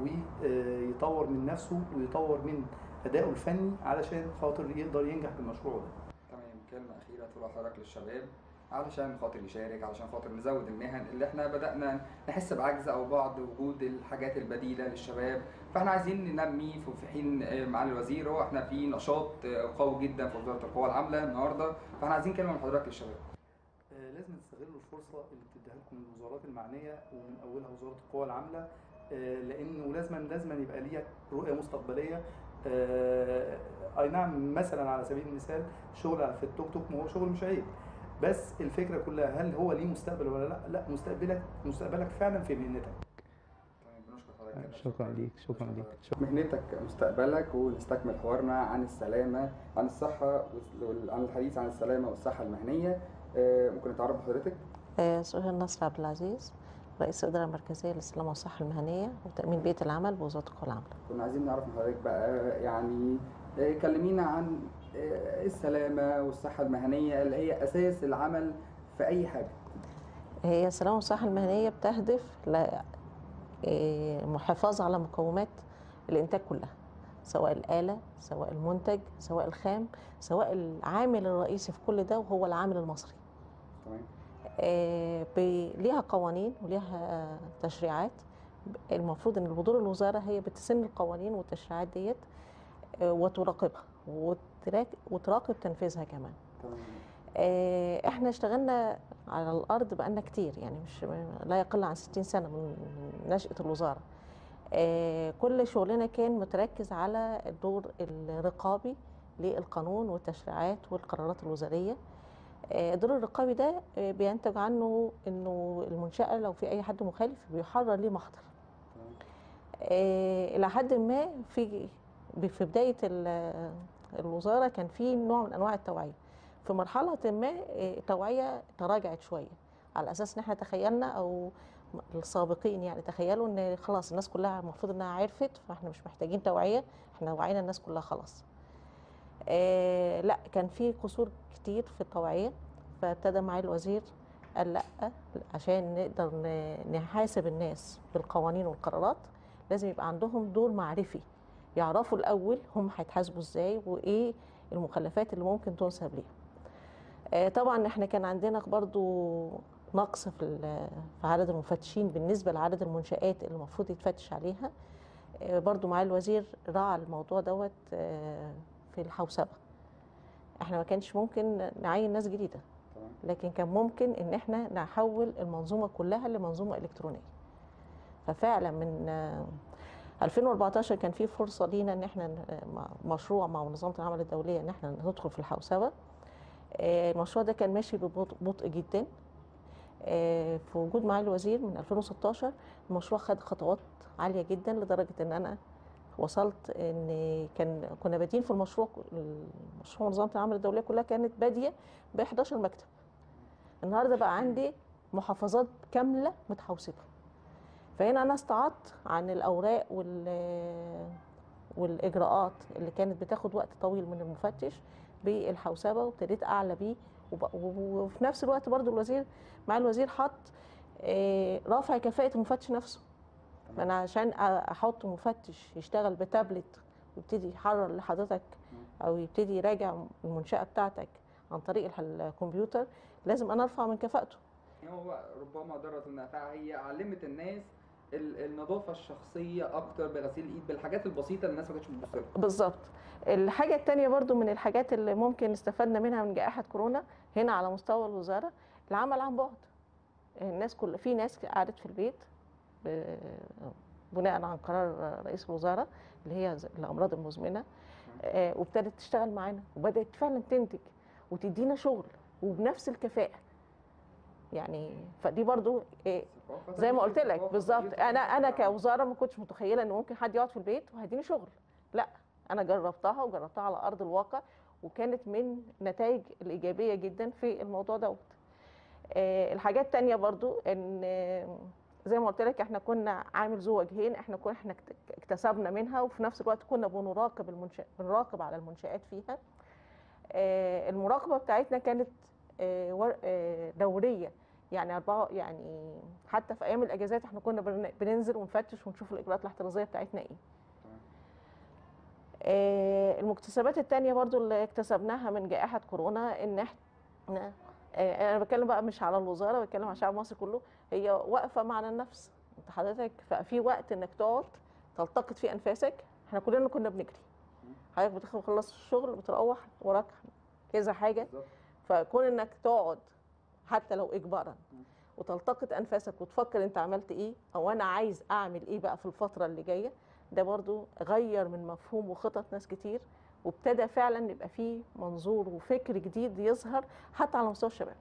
[SPEAKER 4] ويطور من نفسه ويطور من أدائه الفني علشان خاطر يقدر ينجح بالمشروع ده
[SPEAKER 3] تمام كلمه اخيره تقولها حضرتك للشباب علشان خاطر يشارك علشان خاطر نزود المهن اللي احنا بدأنا نحس بعجز او بعض وجود الحاجات البديلة للشباب فاحنا عايزين ننمي في في حين آه، معالي الوزير هو احنا في نشاط آه، قوي جدا في وزارة القوى العاملة النهارده فاحنا عايزين كلمة من حضرتك للشباب
[SPEAKER 4] آه، لازم تستغلوا الفرصه اللي بتديها لكم الوزارات المعنيه ومن اولها وزاره القوى العامله آه، لانه لازما لازما يبقى ليك رؤيه مستقبليه آه، اي نعم مثلا على سبيل المثال شغل في التوك توك ما هو شغل مش عيب بس الفكره كلها هل هو ليه مستقبل ولا لا لا مستقبلك مستقبلك فعلا في مهنتك
[SPEAKER 3] طيب بنشكر حضرتك
[SPEAKER 1] شكرا ليك شكرا ليك
[SPEAKER 5] مهنتك مستقبلك ونستكمل حوارنا عن السلامة عن الصحة وال- عن الحديث عن السلامة والصحة المهنية آه، ممكن نتعرف بحضرتك
[SPEAKER 6] آه، سهير نصر عبد العزيز رئيس الإدارة المركزية للسلامة والصحة المهنية وتأمين بيئة العمل بوزارة القوى العاملة.
[SPEAKER 5] كنا عايزين نعرف من حضرتك بقى يعني آه، كلمينا عن آه، السلامة والصحة المهنية اللي هي أساس العمل في أي حاجة
[SPEAKER 6] هي السلامة والصحة المهنية بتهدف للمحافظة على مقومات الإنتاج كلها سواء الآلة سواء المنتج سواء الخام سواء العامل الرئيسي في كل ده وهو العامل المصري
[SPEAKER 5] تمام
[SPEAKER 6] آه، ب- ليها قوانين وليها تشريعات المفروض ان بدور الوزاره هي بتسن القوانين والتشريعات ديت آه، وتراقبها وتراك- وتراقب تنفيذها كمان
[SPEAKER 5] تمام
[SPEAKER 6] آه، احنا اشتغلنا على الارض بقالنا كتير يعني مش لا يقل عن 60 سنه من من نشاه الوزاره آه، كل شغلنا كان متركز على الدور الرقابي للقانون والتشريعات والقرارات الوزاريه آه، الدور الرقابي ده آه، بينتج عنه انه المنشاه لو في اي حد مخالف بيحرر ليه محضر
[SPEAKER 5] تمام
[SPEAKER 6] آه، الى حد ما في في بدايه ال- الوزاره كان في نوع من انواع التوعيه في مرحله ما آه، التوعيه تراجعت شويه على اساس ان احنا تخيلنا او السابقين يعني تخيلوا ان خلاص الناس كلها المفروض انها عرفت فاحنا مش محتاجين توعيه احنا وعينا الناس كلها خلاص آه لا كان في قصور كتير في التوعيه فابتدى معالي الوزير قال لا عشان نقدر ن- نحاسب الناس بالقوانين والقرارات لازم يبقى عندهم دور معرفي يعرفوا الاول هم هيتحاسبوا ازاي وايه المخلفات اللي ممكن تنسب ليهم آه، طبعا احنا كان عندنا برضو نقص في ال- في عدد المفتشين بالنسبه لعدد المنشآت اللي المفروض يتفتش عليها آه، برضو معالي الوزير راعى الموضوع دوت آه، في الحوسبه احنا ما كانش ممكن نعين ناس جديده
[SPEAKER 5] تمام
[SPEAKER 6] لكن كان ممكن ان احنا نحول المنظومه كلها لمنظومه الكترونيه ففعلا من آه، 2014 كان في فرصه لينا ان احنا ن- مع- مشروع مع منظمه العمل الدوليه ان احنا ندخل في الحوسبه آه، المشروع ده كان ماشي ببطء بطء جدا آه، في وجود معالي الوزير من 2016 المشروع خد خطوات عاليه جدا لدرجه ان انا وصلت ان كان كنا بادئين في المشروع المشروع منظمه العمل الدوليه كلها كانت باديه ب 11 مكتب النهارده بقى عندي محافظات كامله متحوسبه فهنا انا استعدت عن الاوراق وال والاجراءات اللي كانت بتاخد وقت طويل من المفتش بالحوسبه وابتديت اعلى بيه وب- وفي نفس الوقت برضو الوزير مع الوزير حط آه، رفع كفاءه المفتش نفسه فانا عشان أ- احط مفتش يشتغل بتابلت ويبتدي يحرر لحضرتك او يبتدي يراجع المنشاه بتاعتك عن طريق الح- الكمبيوتر لازم انا ارفع من كفاءته
[SPEAKER 3] هو ربما ضرت النافعة هي علمت الناس ال- النظافة الشخصية أكتر بغسيل الإيد بالحاجات البسيطة اللي الناس ما كانتش بتبص لها
[SPEAKER 6] بالظبط الحاجة التانية برضو من الحاجات اللي ممكن استفدنا منها من جائحة كورونا هنا على مستوى الوزارة العمل عن بعد الناس كل في ناس قعدت في البيت ب- بناء عن قرار رئيس الوزارة اللي هي ز- الأمراض المزمنة آه، وابتدت تشتغل معانا وبدأت فعلا تنتج وتدينا شغل وبنفس الكفاءة يعني فدي برضو آه،
[SPEAKER 3] ثقافة
[SPEAKER 6] زي ما
[SPEAKER 3] تغيير
[SPEAKER 6] قلت لك
[SPEAKER 3] ثقافة،
[SPEAKER 6] بالظبط
[SPEAKER 3] تغيير
[SPEAKER 6] انا
[SPEAKER 3] ثقافة
[SPEAKER 6] انا
[SPEAKER 3] العمل.
[SPEAKER 6] كوزاره ما كنتش متخيله ان ممكن حد يقعد في البيت وهيديني شغل لا انا جربتها وجربتها على ارض الواقع وكانت من نتائج الايجابيه جدا في الموضوع دوت آه، الحاجات التانية برضو ان آه، زي ما قلت لك احنا كنا عامل ذو وجهين احنا كنا احنا اكت- اكتسبنا منها وفي نفس الوقت كنا بنراقب المنشأ بنراقب على المنشآت فيها آه، المراقبه بتاعتنا كانت آه، ور- آه، دوريه يعني أربعة يعني حتى في ايام الاجازات احنا كنا بن- بننزل ونفتش ونشوف الاجراءات الاحترازيه بتاعتنا ايه آه، المكتسبات التانية برضو اللي اكتسبناها من جائحة كورونا ان احنا آه، انا بتكلم بقى مش على الوزارة بتكلم على الشعب المصري كله هي واقفة مع النفس انت حضرتك بقى في وقت انك تقعد تلتقط فيه انفاسك احنا كلنا كنا بنجري حضرتك بتخلص الشغل بتروح وراك كذا حاجة
[SPEAKER 3] بالظبط.
[SPEAKER 6] فكون انك تقعد حتى لو اجبارا وتلتقط انفاسك وتفكر انت عملت ايه او انا عايز اعمل ايه بقى في الفتره اللي جايه ده برضو غير من مفهوم وخطط ناس كتير وابتدى فعلا يبقى فيه منظور وفكر جديد يظهر حتى على مستوى الشباب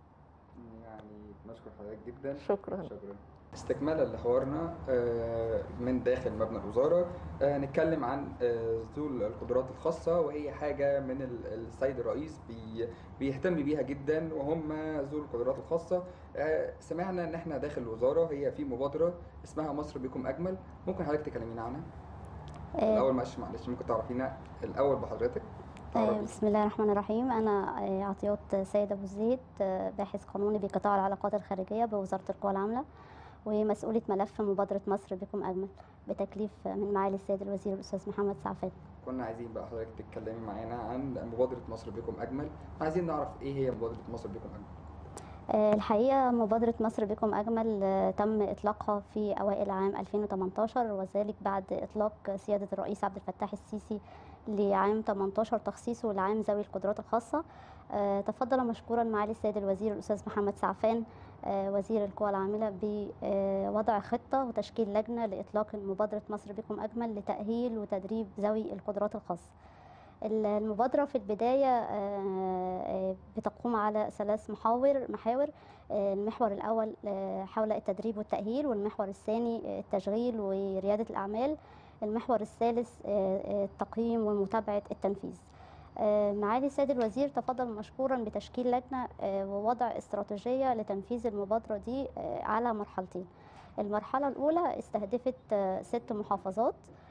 [SPEAKER 5] يعني نشكر حضرتك جدا
[SPEAKER 6] شكرا
[SPEAKER 5] شكرا استكمالا لحوارنا آه، من داخل مبنى الوزارة آه، هنتكلم عن آه، ذو القدرات الخاصة وهي حاجة من ال- السيد الرئيس بي- بيهتم بيها جدا وهم ذو القدرات الخاصة آه، سمعنا ان احنا داخل الوزارة هي في مبادرة اسمها مصر بكم أجمل ممكن حضرتك تكلمينا عنها؟
[SPEAKER 7] آه،
[SPEAKER 5] الأول معلش معلش ممكن تعرفينا الأول بحضرتك؟
[SPEAKER 7] آه،
[SPEAKER 5] تعرفي
[SPEAKER 7] بسم الله الرحمن الرحيم أنا آه، عطيات سيد أبو زيد آه، باحث قانوني بقطاع العلاقات الخارجية بوزارة القوى العاملة ومسؤولة ملف مبادرة مصر بكم أجمل بتكليف من معالي السيد الوزير الأستاذ محمد سعفان
[SPEAKER 5] كنا عايزين بقى حضرتك تتكلمي معانا عن مبادرة مصر بكم أجمل عايزين نعرف إيه هي مبادرة مصر بكم أجمل؟
[SPEAKER 7] آه، الحقيقة مبادرة مصر بكم أجمل آه، تم إطلاقها في أوائل عام 2018 وذلك بعد إطلاق سيادة الرئيس عبد الفتاح السيسي لعام 18 تخصيصه لعام ذوي القدرات الخاصة آه، تفضل مشكورا معالي السيد الوزير الأستاذ محمد سعفان آه، وزير القوى العاملة بوضع خطة وتشكيل لجنة لإطلاق مبادرة مصر بكم أجمل لتأهيل وتدريب ذوي القدرات الخاصة ال- المبادرة في البداية آه، آه، بتقوم على ثلاث محاور محاور آه، المحور الأول آه، حول التدريب والتأهيل والمحور الثاني آه، التشغيل وريادة الأعمال المحور الثالث آه، آه، التقييم ومتابعة التنفيذ آه، معالي السيد الوزير تفضل مشكورا بتشكيل لجنة آه، ووضع استراتيجية لتنفيذ المبادرة دي آه، على مرحلتين المرحلة الأولى استهدفت آه، ست محافظات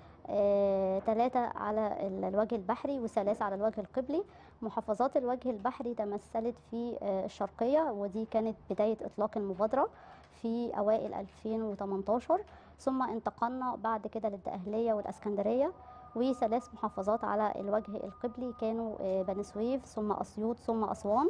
[SPEAKER 7] ثلاثة على ال- الوجه البحري وثلاثة على الوجه القبلي محافظات الوجه البحري تمثلت في آه، الشرقية ودي كانت بداية إطلاق المبادرة في أوائل 2018 ثم انتقلنا بعد كده للدقهلية والإسكندرية وثلاث محافظات على الوجه القبلي كانوا آه، بني سويف ثم أسيوط ثم أسوان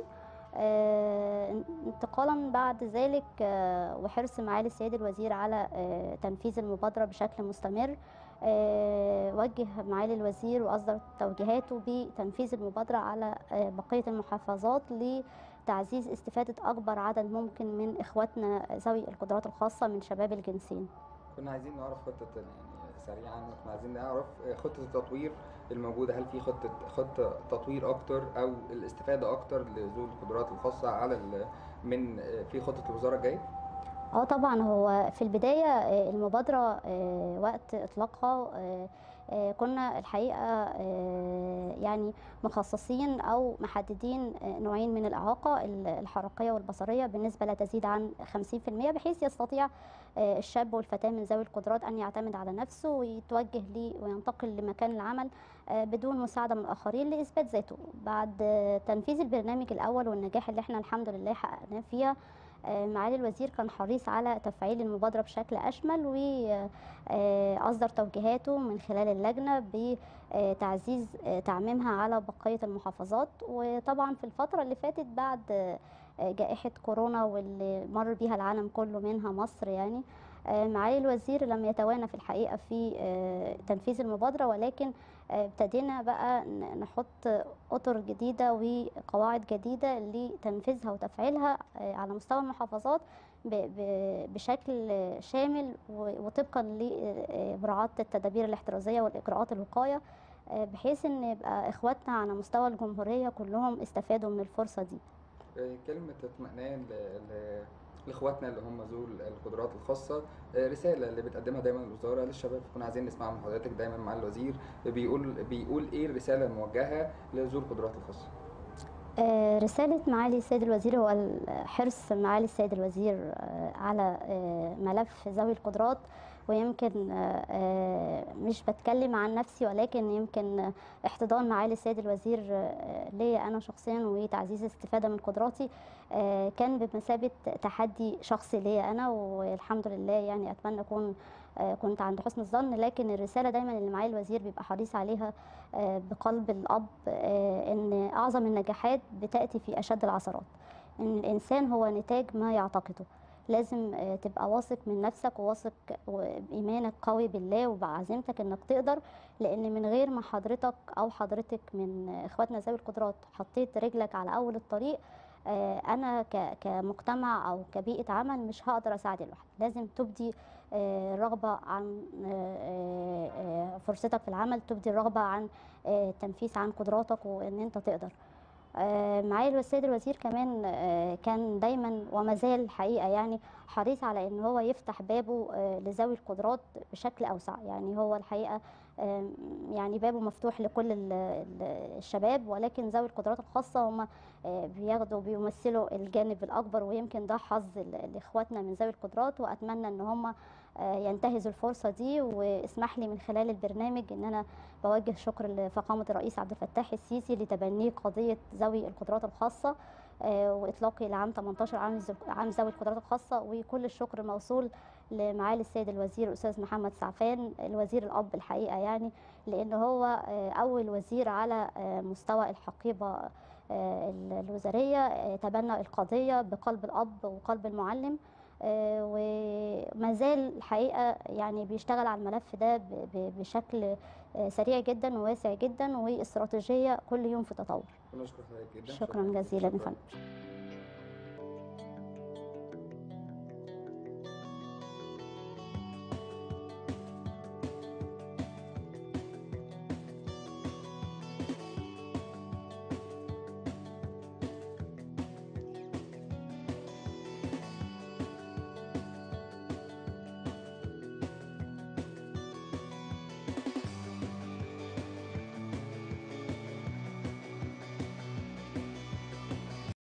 [SPEAKER 7] آه، انتقالا بعد ذلك آه، وحرص معالي السيد الوزير على آه، تنفيذ المبادرة بشكل مستمر آه، وجه معالي الوزير وأصدر توجيهاته بتنفيذ المبادرة على آه، بقية المحافظات لتعزيز استفادة أكبر عدد ممكن من إخواتنا ذوي القدرات الخاصة من شباب الجنسين
[SPEAKER 5] كنا عايزين نعرف خطة يعني سريعا كنا عايزين نعرف خطة التطوير الموجودة هل في خطة خطة تطوير أكتر أو الاستفادة أكتر لذوي القدرات الخاصة على ال- من في خطة الوزارة الجاية؟
[SPEAKER 7] اه طبعا هو في البداية آه، المبادرة آه، وقت إطلاقها آه، آه، كنا الحقيقة آه، يعني مخصصين أو محددين آه، نوعين من الإعاقة ال- الحركية والبصرية بالنسبة لا تزيد عن 50% بحيث يستطيع آه، الشاب والفتاة من ذوي القدرات أن يعتمد على نفسه ويتوجه لي وينتقل لمكان العمل آه، بدون مساعدة من الآخرين لإثبات ذاته بعد آه، تنفيذ البرنامج الأول والنجاح اللي احنا الحمد لله حققناه فيها آه، معالي الوزير كان حريص على تفعيل المبادرة بشكل أشمل وأصدر توجيهاته من خلال اللجنة بتعزيز آه، تعميمها على بقية المحافظات وطبعا في الفترة اللي فاتت بعد آه، جائحة كورونا واللي مر بيها العالم كله منها مصر يعني آه، معالي الوزير لم يتوانى في الحقيقة في آه، تنفيذ المبادرة ولكن آه، ابتدينا بقى ن- نحط أطر جديدة وقواعد جديدة لتنفيذها وتفعيلها آه، على مستوى المحافظات ب- ب- بشكل شامل و- وطبقا لمراعاة التدابير الاحترازية والإجراءات الوقاية آه، بحيث ان يبقى اخواتنا على مستوى الجمهورية كلهم استفادوا من الفرصة دي
[SPEAKER 5] آه، كلمة اطمئنان ل- ل- لاخواتنا اللي هم ذو القدرات الخاصة آه، رسالة اللي بتقدمها دايما الوزارة للشباب كنا عايزين نسمعها من حضرتك دايما مع الوزير بيقول بيقول ايه الرسالة الموجهة لذو القدرات الخاصة
[SPEAKER 7] آه، رسالة معالي السيد الوزير هو حرص معالي السيد الوزير آه، على آه، ملف ذوي القدرات ويمكن آه، آه، مش بتكلم عن نفسي ولكن يمكن آه، احتضان معالي السيد الوزير آه، ليا أنا شخصيا وتعزيز الاستفادة من قدراتي آه، كان بمثابة تحدي شخصي ليا أنا والحمد لله يعني أتمنى أكون آه، كنت عند حسن الظن لكن الرسالة دايما اللي معالي الوزير بيبقى حريص عليها آه، بقلب الأب آه، إن أعظم النجاحات بتأتي في أشد العثرات إن الإنسان هو نتاج ما يعتقده لازم آه، تبقى واثق من نفسك وواثق بإيمانك قوي بالله وبعزيمتك إنك تقدر لأن من غير ما حضرتك أو حضرتك من إخواتنا ذوي القدرات حطيت رجلك على أول الطريق آه، انا ك- كمجتمع او كبيئه عمل مش هقدر اساعد لوحدي لازم تبدي آه، رغبه عن آه، آه، آه، فرصتك في العمل تبدي الرغبه عن آه، التنفيذ عن قدراتك وان انت تقدر آه، معالي السيد الوزير كمان آه، كان دايما وما زال الحقيقه يعني حريص على ان هو يفتح بابه آه، لذوي القدرات بشكل اوسع يعني هو الحقيقه آم، يعني بابه مفتوح لكل ال- ال- الشباب ولكن ذوي القدرات الخاصه هم آه، بياخدوا بيمثلوا الجانب الاكبر ويمكن ده حظ ل- لاخواتنا من ذوي القدرات واتمنى ان هم آه، ينتهزوا الفرصه دي واسمح لي من خلال البرنامج ان انا بوجه شكر لفخامه الرئيس عبد الفتاح السيسي لتبنيه قضيه ذوي القدرات الخاصه آه، واطلاقه لعام 18 عام ز- عام ذوي القدرات الخاصه وكل الشكر موصول لمعالي السيد الوزير الاستاذ محمد سعفان الوزير الاب الحقيقه يعني لان هو آه، اول وزير على آه، مستوى الحقيبه آه، ال- الوزاريه آه، تبنى القضيه بقلب الاب وقلب المعلم آه، وما زال الحقيقه يعني بيشتغل على الملف ده ب- ب- بشكل آه، سريع جدا وواسع جدا واستراتيجيه كل يوم في تطور
[SPEAKER 5] بنشكر حضرتك جدا
[SPEAKER 7] شكرا جزيلا يا
[SPEAKER 5] شكراً.
[SPEAKER 7] فندم